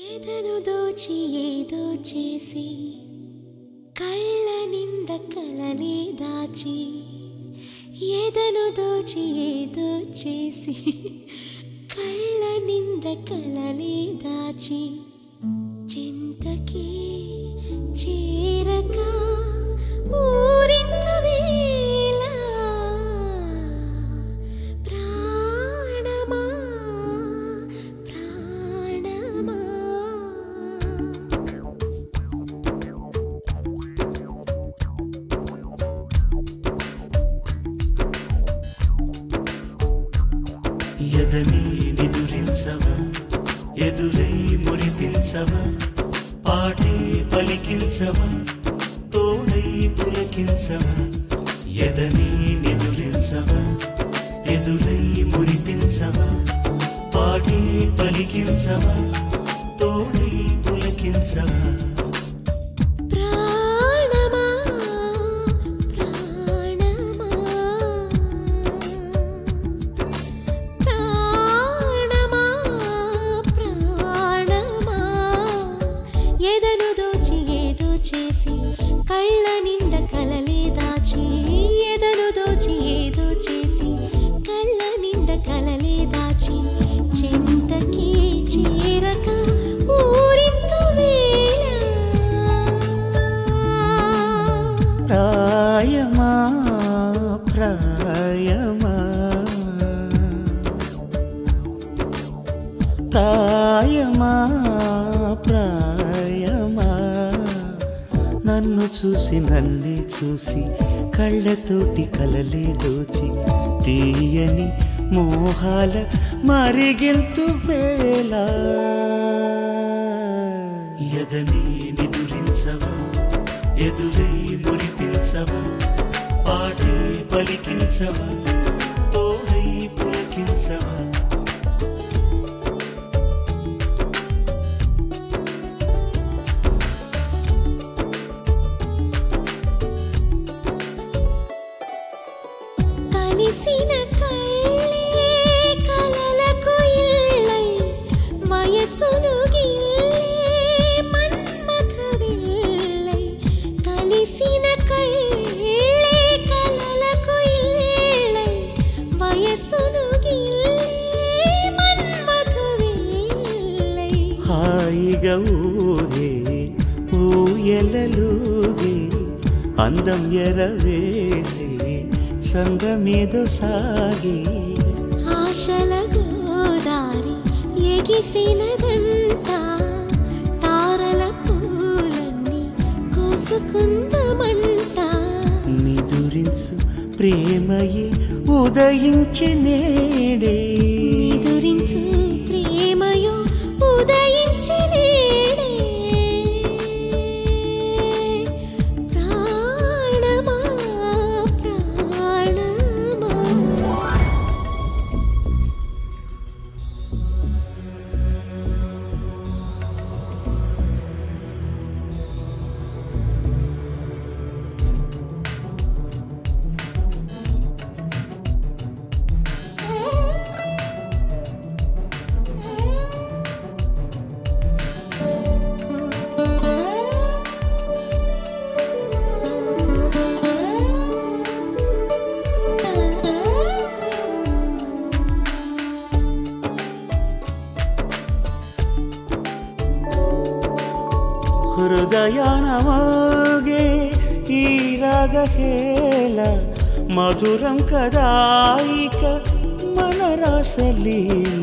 ఎదను దోచి ఏదో చేసి కళ్ళ నిండ కలలే దాచి ఎదను దోచి ఏదో చేసి కళ్ళ నిండ కలలే దాచి చింతకి చేరక ఊరింతు వేళ ప్రాణమా ప్రాణమా ఎదని నిదురించవా ఎదురై మురిపించవా పాటే పలికించవా తోడై పులకించవా ఎదని నిదురించవా ఎదురై మురిపించవా పాటే పలికించవా తోడై పులకించవా ప్రాణమా ప్రాణమా ప్రాణమా ప్రాణమా ఎదను దోచి ఏదో చేసి కళ్ళ నిండ కలలే దాచి ఎదను దోచి ఏదో చేసి కళ్ళ నిండ కలలే దాచి చింతకి చేరక ఊరింతు వేళ ప్రాయమా ప్రాయమా ప్రాయమా ప్రాయమా నన్ను చూసి నన్నే చూసి కళ్ళతోటి కలలే దోచి తీయని మోహాల మరిగింతు వేళ ఎదని నిదురించవా ఎదురై మురిపించవా పాటే పలికించవా తోడై పులకించవా కలిసిన కళ్ళే కలలకు ఇల్లై వయసును గిల్లే మన్మథ విల్లై కలిసిన కళ్ళే కలలకు ఇల్లై వయసును గిల్లే మన్మథ విల్లై హాయిగా ఊగే ఊయలలుగే అందం ఎరవేసి సంగమేదో సాగి ఆశల గోదారి ఎగిసినదంతా తారల పూలన్నీ కోసుకుందమంట నిదురించు ప్రేమయే ఉదయించి నేడే నిదురించు ప్రేమయో ఉదయించి నేడే ప్రాణమా ప్రాణమా ಹೃದಯನ ಮೋಗೆ ಈ ರಾಗ ಹೇಳ ಮಧುರಂ ಕದಾಯಿಕ మనరాసలీల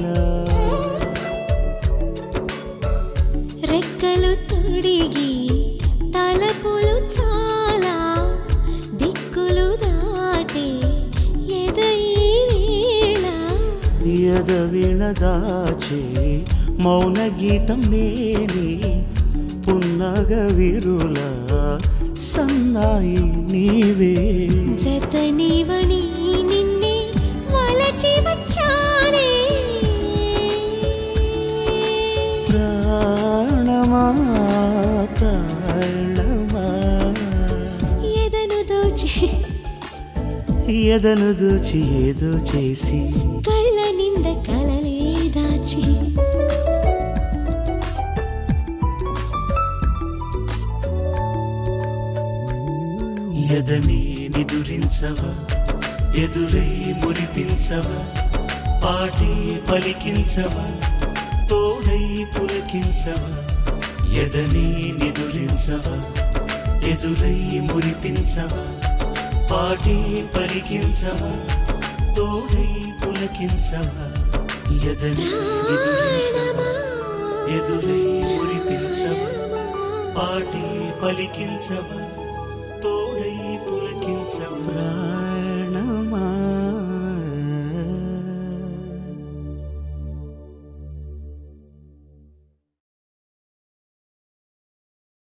రెక్కలు తొడిగి తలపులు చాలా దిక్కులు దాటే ఎదై వేళ ఎదవిణ దాచే మౌన గీతం నేనే పున్నగ విరుల సన్నాయి నీవే జతనివని నిన్నే వలచి వచ్చానే ప్రాణమా ప్రాణమా ఎదను దోచి ఎదను దూచి ఏదో చేసి కళ్ళ నిండ కలలే దాచి ఎదని నిదురించవా ఎదురై మురిపించవా పాటి పలికించవా తోడై పులకించవా ఎదని నిదురించవా ఎదురై మురిపించవా పాటి పలికించవా తోడై పులకించవా ఎదని నిదురించవా ఎదురై మురిపించవా పాటి పలికించవా తోడై పులకించవా